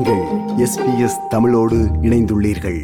நீங்கள் எஸ்பிஎஸ் தமிழோடு இணைந்துள்ளீர்கள்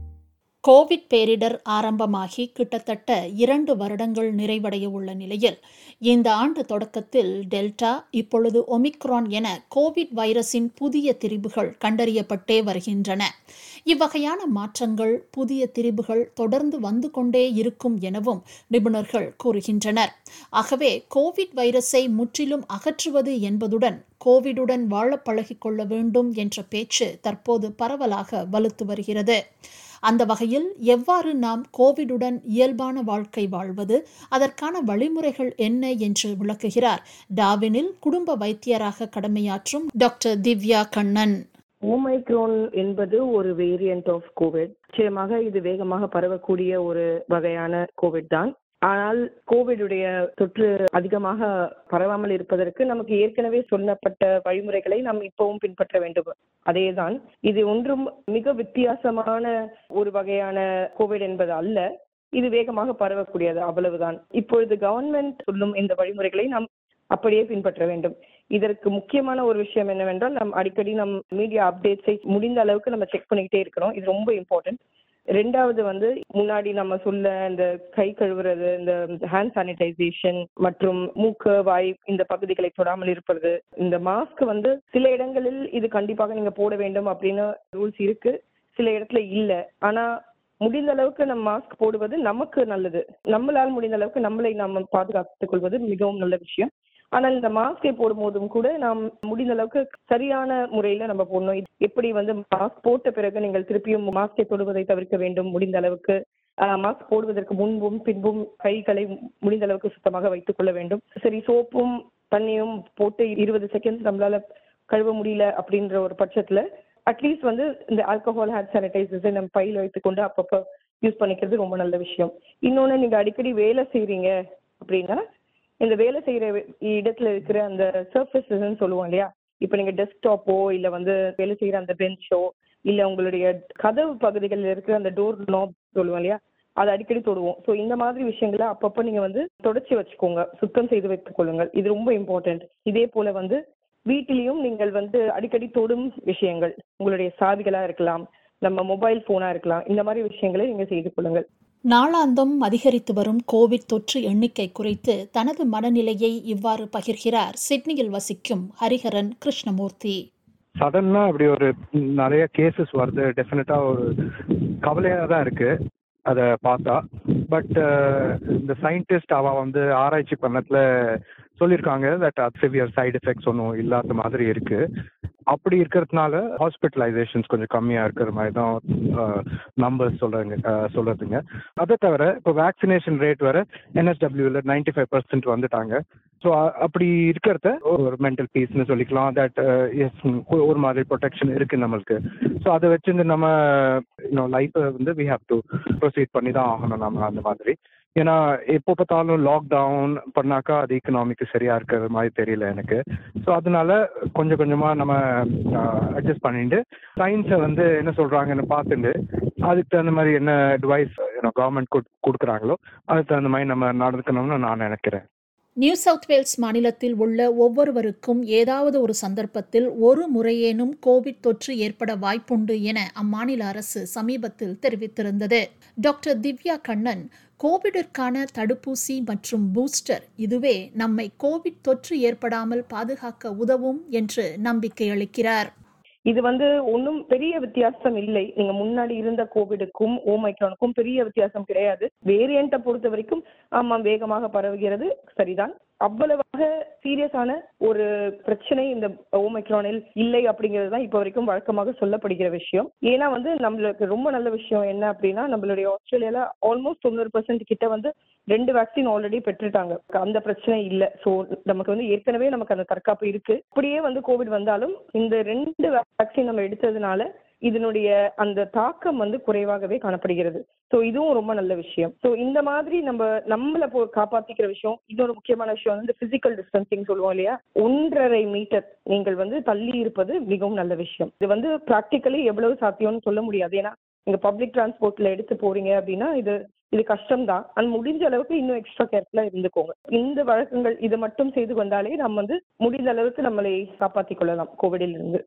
கோவிட் பேரிடர் ஆரம்பமாகி கிட்டத்தட்ட இரண்டு வருடங்கள் நிறைவடைய உள்ள நிலையில் இந்த ஆண்டு தொடக்கத்தில் டெல்டா இப்பொழுது ஒமிக்ரான் என கோவிட் வைரஸின் புதிய திரிபுகள் கண்டறியப்பட்டே வருகின்றன இவ்வகையான மாற்றங்கள் புதிய திரிபுகள் தொடர்ந்து வந்து கொண்டே இருக்கும் எனவும் நிபுணர்கள் கூறுகின்றனர் ஆகவே கோவிட் வைரஸை முற்றிலும் அகற்றுவது என்பதுடன் கோவிடுடன் வாழ பழகிக்கொள்ள வேண்டும் என்ற பேச்சு தற்போது பரவலாக வலுத்து வருகிறது அந்த வகையில் எவ்வாறு நாம் கோவிடுடன் இயல்பான வாழ்க்கை வாழ்வது அதற்கான வழிமுறைகள் என்ன என்று விளக்குகிறார் டாவினில் குடும்ப வைத்தியராக கடமையாற்றும் டாக்டர் திவ்யா கண்ணன் ஓமைக்ரோன் என்பது ஒரு வேரியன்ட் ஆஃப் கோவிட் நிச்சயமாக இது வேகமாக பரவக்கூடிய ஒரு வகையான கோவிட் தான் ஆனால் கோவிடுடைய தொற்று அதிகமாக பரவாமல் இருப்பதற்கு நமக்கு ஏற்கனவே சொல்லப்பட்ட வழிமுறைகளை நாம் இப்பவும் பின்பற்ற வேண்டும் அதேதான் இது ஒன்றும் மிக வித்தியாசமான ஒரு வகையான கோவிட் என்பது அல்ல இது வேகமாக பரவக்கூடியது அவ்வளவுதான் இப்பொழுது கவர்மெண்ட் சொல்லும் இந்த வழிமுறைகளை நாம் அப்படியே பின்பற்ற வேண்டும் இதற்கு முக்கியமான ஒரு விஷயம் என்னவென்றால் நம் அடிக்கடி நம் மீடியா அப்டேட்ஸை முடிந்த அளவுக்கு நம்ம செக் பண்ணிக்கிட்டே இருக்கிறோம் இது ரொம்ப இம்பார்ட்டன்ட் ரெண்டாவது வந்து முன்னாடி நம்ம சொல்ல இந்த கை கழுவுறது இந்த ஹேண்ட் சானிடைசேஷன் மற்றும் மூக்கு வாய் இந்த பகுதிகளை தொடாமல் இருப்பது இந்த மாஸ்க் வந்து சில இடங்களில் இது கண்டிப்பாக நீங்க போட வேண்டும் அப்படின்னு ரூல்ஸ் இருக்கு சில இடத்துல இல்ல ஆனா முடிந்த அளவுக்கு நம்ம மாஸ்க் போடுவது நமக்கு நல்லது நம்மளால் முடிந்த அளவுக்கு நம்மளை நாம் பாதுகாத்துக் கொள்வது மிகவும் நல்ல விஷயம் ஆனால் இந்த மாஸ்கை போடும்போதும் கூட நாம் முடிந்த அளவுக்கு சரியான முறையில நம்ம போடணும் இது எப்படி வந்து மாஸ்க் போட்ட பிறகு நீங்கள் திருப்பியும் மாஸ்கை தொடுவதை தவிர்க்க வேண்டும் முடிந்த அளவுக்கு மாஸ்க் போடுவதற்கு முன்பும் பின்பும் கைகளை முடிந்த அளவுக்கு சுத்தமாக வைத்துக் கொள்ள வேண்டும் சரி சோப்பும் தண்ணியும் போட்டு இருபது செகண்ட்ஸ் நம்மளால கழுவ முடியல அப்படின்ற ஒரு பட்சத்துல அட்லீஸ்ட் வந்து இந்த ஆல்கஹால் ஹேண்ட் சானிடைசர்ஸை நம்ம பையில் வைத்துக்கொண்டு அப்பப்போ யூஸ் பண்ணிக்கிறது ரொம்ப நல்ல விஷயம் இன்னொன்று நீங்க அடிக்கடி வேலை செய்றீங்க அப்படின்னா இந்த வேலை செய்யற இடத்துல இருக்கிற அந்த சர்ஃபேசஸ்ன்னு சொல்லுவோம் இல்லையா இப்போ நீங்க டெஸ்க்டாப்போ இல்ல வந்து வேலை செய்யற அந்த பெஞ்சோ இல்ல உங்களுடைய கதவு பகுதிகளில் இருக்கிற அந்த டோர் நாப் சொல்லுவோம் இல்லையா அதை அடிக்கடி தொடுவோம் ஸோ இந்த மாதிரி விஷயங்களை அப்பப்போ நீங்க வந்து தொடச்சி வச்சுக்கோங்க சுத்தம் செய்து வைத்துக் கொள்ளுங்கள் இது ரொம்ப இம்பார்ட்டன்ட் இதே போல வந்து வீட்டிலையும் நீங்கள் வந்து அடிக்கடி தொடும் விஷயங்கள் உங்களுடைய சாவிகளா இருக்கலாம் நம்ம மொபைல் போனா இருக்கலாம் இந்த மாதிரி விஷயங்களை நீங்க செய்து கொள்ளுங்கள் நாளாந்தம் அதிகரித்து வரும் கோவிட் தொற்று எண்ணிக்கை குறித்து தனது மனநிலையை இவ்வாறு பகிர்கிறார் சிட்னியில் வசிக்கும் ஹரிஹரன் கிருஷ்ணமூர்த்தி சடன்னா அப்படி ஒரு நிறைய கேசஸ் வருது டெஃபினட்டா ஒரு கவலையா தான் இருக்கு அதை பார்த்தா பட் இந்த சயின்டிஸ்ட் அவ வந்து ஆராய்ச்சி பண்ணதுல சொல்லியிருக்காங்க தட் அது சிவியர் சைடு எஃபெக்ட்ஸ் ஒன்றும் இல்லாத மாதிரி இருக்கு அப்படி இருக்கிறதுனால ஹாஸ்பிட்டலைசேஷன்ஸ் கொஞ்சம் கம்மியா இருக்கிற மாதிரி தான் நம்பர்ஸ் சொல்றாங்க சொல்றதுங்க அதை தவிர இப்போ வேக்சினேஷன் ரேட் வர என்எஸ்டபிள்யூல நைன்டி ஃபைவ் பர்சன்ட் வந்துட்டாங்க ஸோ அப்படி இருக்கிறத ஒரு மென்டல் பீஸ்னு சொல்லிக்கலாம் தட் எஸ் ஒரு மாதிரி ப்ரொடெக்ஷன் இருக்கு நம்மளுக்கு ஸோ அதை வச்சு நம்ம இன்னும் லைஃப்பை வந்து வி ஹாவ் டு ப்ரொசீட் பண்ணி தான் ஆகணும் நம்ம அந்த மாதிரி ஏன்னா எப்போ பார்த்தாலும் லாக்டவுன் பண்ணாக்கா அது எக்கனாமிக்கு சரியா இருக்கிற மாதிரி தெரியல எனக்கு ஸோ அதனால கொஞ்சம் கொஞ்சமா நம்ம அட்ஜஸ்ட் பண்ணிட்டு சயின்ஸை வந்து என்ன சொல்றாங்கன்னு பார்த்துட்டு அதுக்கு தகுந்த மாதிரி என்ன அட்வைஸ் கவர்மெண்ட் கொடுக்குறாங்களோ அதுக்கு தகுந்த மாதிரி நம்ம நடந்துக்கணும்னு நான் நினைக்கிறேன் நியூ சவுத் வேல்ஸ் மாநிலத்தில் உள்ள ஒவ்வொருவருக்கும் ஏதாவது ஒரு சந்தர்ப்பத்தில் ஒரு முறையேனும் கோவிட் தொற்று ஏற்பட வாய்ப்புண்டு என அம்மாநில அரசு சமீபத்தில் தெரிவித்திருந்தது டாக்டர் திவ்யா கண்ணன் கோவிடிற்கான தடுப்பூசி மற்றும் பூஸ்டர் இதுவே நம்மை கோவிட் தொற்று ஏற்படாமல் பாதுகாக்க உதவும் என்று நம்பிக்கை அளிக்கிறார் இது வந்து ஒன்றும் பெரிய வித்தியாசம் இல்லை நீங்க முன்னாடி இருந்த கோவிடுக்கும் ஓமைக்ரானுக்கும் பெரிய வித்தியாசம் கிடையாது வேரியண்ட்டை பொறுத்த வரைக்கும் ஆமா வேகமாக பரவுகிறது சரிதான் அவ்வளவாக சீரியஸான ஒரு பிரச்சனை இந்த ஓமைக்ரானில் இல்லை அப்படிங்கிறது தான் இப்போ வரைக்கும் வழக்கமாக சொல்லப்படுகிற விஷயம் ஏன்னா வந்து நம்மளுக்கு ரொம்ப நல்ல விஷயம் என்ன அப்படின்னா நம்மளுடைய ஆஸ்திரேலியால ஆல்மோஸ்ட் தொண்ணூறு பர்சன்ட் கிட்ட வந்து ரெண்டு வேக்சின் ஆல்ரெடி பெற்றுட்டாங்க அந்த பிரச்சனை இல்லை ஸோ நமக்கு வந்து ஏற்கனவே நமக்கு அந்த தற்காப்பு இருக்கு அப்படியே வந்து கோவிட் வந்தாலும் இந்த ரெண்டு வேக்சின் நம்ம எடுத்ததுனால இதனுடைய அந்த தாக்கம் வந்து குறைவாகவே காணப்படுகிறது ஸோ இதுவும் ரொம்ப நல்ல விஷயம் ஸோ இந்த மாதிரி நம்ம நம்மளை போ காப்பாத்திக்கிற விஷயம் இன்னொரு முக்கியமான விஷயம் வந்து பிசிக்கல் டிஸ்டன்சிங் சொல்லுவோம் இல்லையா ஒன்றரை மீட்டர் நீங்கள் வந்து தள்ளி இருப்பது மிகவும் நல்ல விஷயம் இது வந்து ப்ராக்டிக்கலி எவ்வளவு சாத்தியம்னு சொல்ல முடியாது ஏன்னா நீங்க பப்ளிக் டிரான்ஸ்போர்ட்ல எடுத்து போறீங்க அப்படின்னா இது இது கஷ்டம் தான் அது முடிஞ்ச அளவுக்கு இன்னும் எக்ஸ்ட்ரா கேர்ஃபுல்லா இருந்துக்கோங்க இந்த வழக்கங்கள் இது மட்டும் செய்து வந்தாலே நம்ம வந்து முடிந்த அளவுக்கு நம்மளை காப்பாற்றிக் கொள்ளலாம் கோவிடில் இருந்து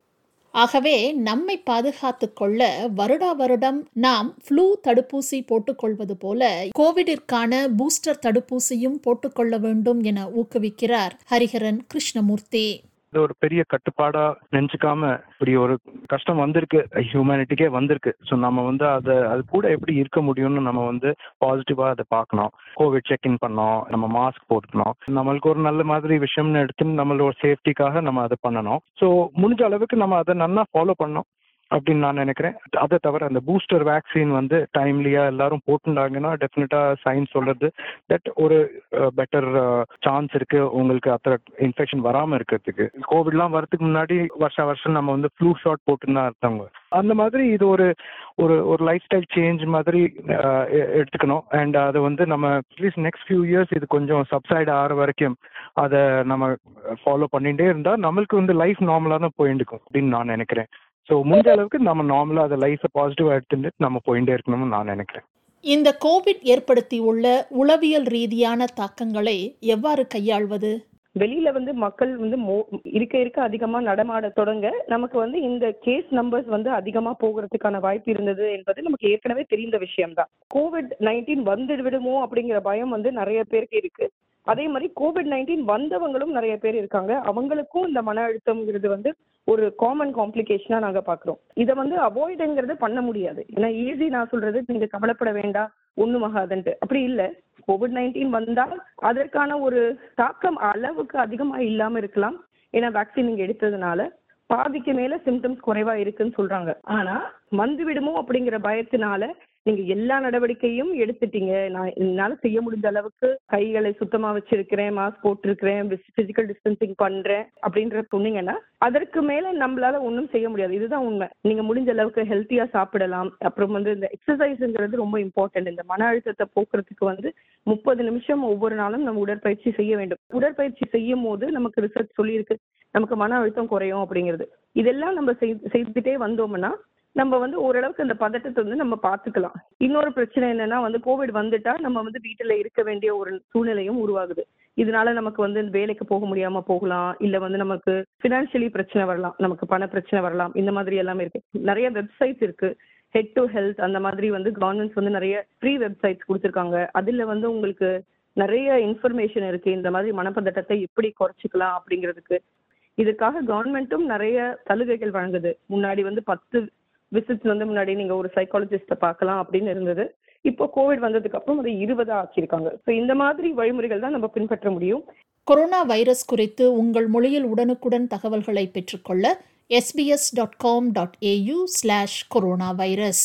ஆகவே நம்மை பாதுகாத்துக் கொள்ள வருடா வருடம் நாம் ஃப்ளூ தடுப்பூசி போட்டுக்கொள்வது போல கோவிடிற்கான பூஸ்டர் தடுப்பூசியும் போட்டுக்கொள்ள வேண்டும் என ஊக்குவிக்கிறார் ஹரிஹரன் கிருஷ்ணமூர்த்தி இது ஒரு பெரிய கட்டுப்பாடா நினைச்சுக்காம இப்படி ஒரு கஷ்டம் வந்திருக்கு ஹியூமனிட்டிக்கே வந்திருக்கு ஸோ நம்ம வந்து அதை அது கூட எப்படி இருக்க முடியும்னு நம்ம வந்து பாசிட்டிவா அதை பார்க்கணும் கோவிட் செக் இன் பண்ணோம் நம்ம மாஸ்க் போட்டுக்கணும் நம்மளுக்கு ஒரு நல்ல மாதிரி விஷயம்னு எடுத்து நம்மளோட சேஃப்டிக்காக நம்ம அதை பண்ணணும் ஸோ முடிஞ்ச அளவுக்கு நம்ம அதை நல்லா ஃபாலோ பண்ணோம் அப்படின்னு நான் நினைக்கிறேன் அதை தவிர அந்த பூஸ்டர் வேக்சின் வந்து டைம்லியா எல்லாரும் போட்டுட்டாங்கன்னா டெஃபினட்டா சயின்ஸ் சொல்றது தட் ஒரு பெட்டர் சான்ஸ் இருக்கு உங்களுக்கு அத்தனை இன்ஃபெக்ஷன் வராம இருக்கிறதுக்கு கோவிட்லாம் வரதுக்கு முன்னாடி வருஷம் வருஷம் நம்ம வந்து ஃப்ளூ ஷாட் போட்டுன்னு தான் இருந்தவங்க அந்த மாதிரி இது ஒரு ஒரு ஒரு லைஃப் ஸ்டைல் சேஞ்ச் மாதிரி அஹ், எ- எடுத்துக்கணும் அண்ட் அது வந்து நம்ம அட்லீஸ்ட் நெக்ஸ்ட் ஃபியூ இயர்ஸ் இது கொஞ்சம் சப்சைட் ஆகிற வரைக்கும் அதை நம்ம ஃபாலோ பண்ணிட்டே இருந்தா நம்மளுக்கு வந்து லைஃப் நார்மலாக தான் போயிட்டு இருக்கும் அப்படின்னு நான் நினைக்கிறேன் ஸோ முடிஞ்ச அளவுக்கு நம்ம நார்மலாக அதை லைஃப்பை பாசிட்டிவாக எடுத்துட்டு நம்ம போயிட்டே இருக்கணும்னு நான் நினைக்கிறேன் இந்த கோவிட் ஏற்படுத்தியுள்ள உளவியல் ரீதியான தாக்கங்களை எவ்வாறு கையாள்வது வெளியில வந்து மக்கள் வந்து மோ- இருக்க இருக்க அதிகமா நடமாட தொடங்க நமக்கு வந்து இந்த கேஸ் நம்பர்ஸ் வந்து அதிகமா போகிறதுக்கான வாய்ப்பு இருந்தது என்பது நமக்கு ஏற்கனவே தெரிந்த விஷயம்தான் கோவிட் நைன்டீன் வந்து விடுமோ அப்படிங்கிற பயம் வந்து நிறைய பேருக்கு இருக்கு அதே மாதிரி கோவிட் நைன்டீன் வந்தவங்களும் நிறைய பேர் இருக்காங்க அவங்களுக்கும் இந்த மன அழுத்தம்ங்கிறது வந்து ஒரு காமன் காம்ப்ளிகேஷனா நாங்க பாக்குறோம் இதை வந்து அவாய்டுங்கிறது பண்ண முடியாது ஏன்னா ஈஸி நான் சொல்றது நீங்க கவலைப்பட வேண்டாம் ஒண்ணுமாகாதுன்ட்டு அப்படி இல்ல கோவிட் நைன்டீன் வந்தால் அதற்கான ஒரு தாக்கம் அளவுக்கு அதிகமா இல்லாம இருக்கலாம் ஏன்னா வேக்சின் நீங்க எடுத்ததுனால பாதிக்கு மேல சிம்டம்ஸ் குறைவா இருக்குன்னு சொல்றாங்க ஆனா வந்து விடுமோ அப்படிங்கிற பயத்தினால நீங்க எல்லா நடவடிக்கையும் எடுத்துட்டீங்க நான் என்னால செய்ய முடிஞ்ச அளவுக்கு கைகளை சுத்தமா வச்சிருக்கிறேன் மாஸ்க் போட்டிருக்கிறேன் பிசிக்கல் டிஸ்டன்சிங் பண்றேன் அப்படின்ற சொன்னீங்கன்னா அதற்கு மேல நம்மளால ஒன்றும் செய்ய முடியாது இதுதான் உண்மை நீங்க முடிஞ்ச அளவுக்கு ஹெல்த்தியா சாப்பிடலாம் அப்புறம் வந்து இந்த எக்ஸசைஸ்ங்கிறது ரொம்ப இம்பார்ட்டன்ட் இந்த மன அழுத்தத்தை போக்குறதுக்கு வந்து முப்பது நிமிஷம் ஒவ்வொரு நாளும் நம்ம உடற்பயிற்சி செய்ய வேண்டும் உடற்பயிற்சி செய்யும் போது நமக்கு ரிசர்ச் சொல்லியிருக்கு நமக்கு மன அழுத்தம் குறையும் அப்படிங்கிறது இதெல்லாம் நம்ம செய்- செய்துட்டே வந்தோம்னா நம்ம வந்து ஓரளவுக்கு அந்த பதட்டத்தை வந்து நம்ம பார்த்துக்கலாம் இன்னொரு பிரச்சனை என்னன்னா வந்து கோவிட் வந்துட்டா நம்ம வந்து வீட்டுல இருக்க வேண்டிய ஒரு சூழ்நிலையும் உருவாகுது இதனால நமக்கு வந்து வேலைக்கு போக முடியாம போகலாம் இல்ல வந்து நமக்கு பினான்சியலி பிரச்சனை வரலாம் நமக்கு பண பிரச்சனை வரலாம் இந்த மாதிரி எல்லாமே இருக்கு நிறைய வெப்சைட்ஸ் இருக்கு ஹெட் டு ஹெல்த் அந்த மாதிரி வந்து கவர்மெண்ட்ஸ் வந்து நிறைய ஃப்ரீ வெப்சைட்ஸ் கொடுத்துருக்காங்க அதுல வந்து உங்களுக்கு நிறைய இன்ஃபர்மேஷன் இருக்கு இந்த மாதிரி மனப்பதட்டத்தை எப்படி குறைச்சிக்கலாம் அப்படிங்கிறதுக்கு இதுக்காக கவர்மெண்ட்டும் நிறைய சலுகைகள் வழங்குது முன்னாடி வந்து பத்து விசிட்ஸ் வந்து முன்னாடி நீங்க ஒரு சைக்காலஜிஸ்ட பார்க்கலாம் அப்படின்னு இருந்தது இப்போ கோவிட் வந்ததுக்கு அப்புறம் அதை இருபதா ஆக்கியிருக்காங்க ஸோ இந்த மாதிரி வழிமுறைகள் தான் நம்ம பின்பற்ற முடியும் கொரோனா வைரஸ் குறித்து உங்கள் மொழியில் உடனுக்குடன் தகவல்களை பெற்றுக்கொள்ள SBS dot com dot AU slash corona virus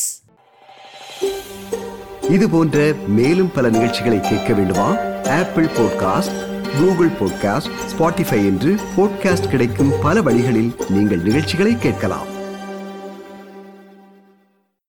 இது போன்ற மேலும் பல நிகழ்ச்சிகளை கேட்க வேண்டுமா Apple podcast Google podcast Spotify என்று பாட்காஸ்ட் கிடைக்கும் பல வழிகளில் நீங்கள் நிகழ்ச்சிகளை கேட்கலாம்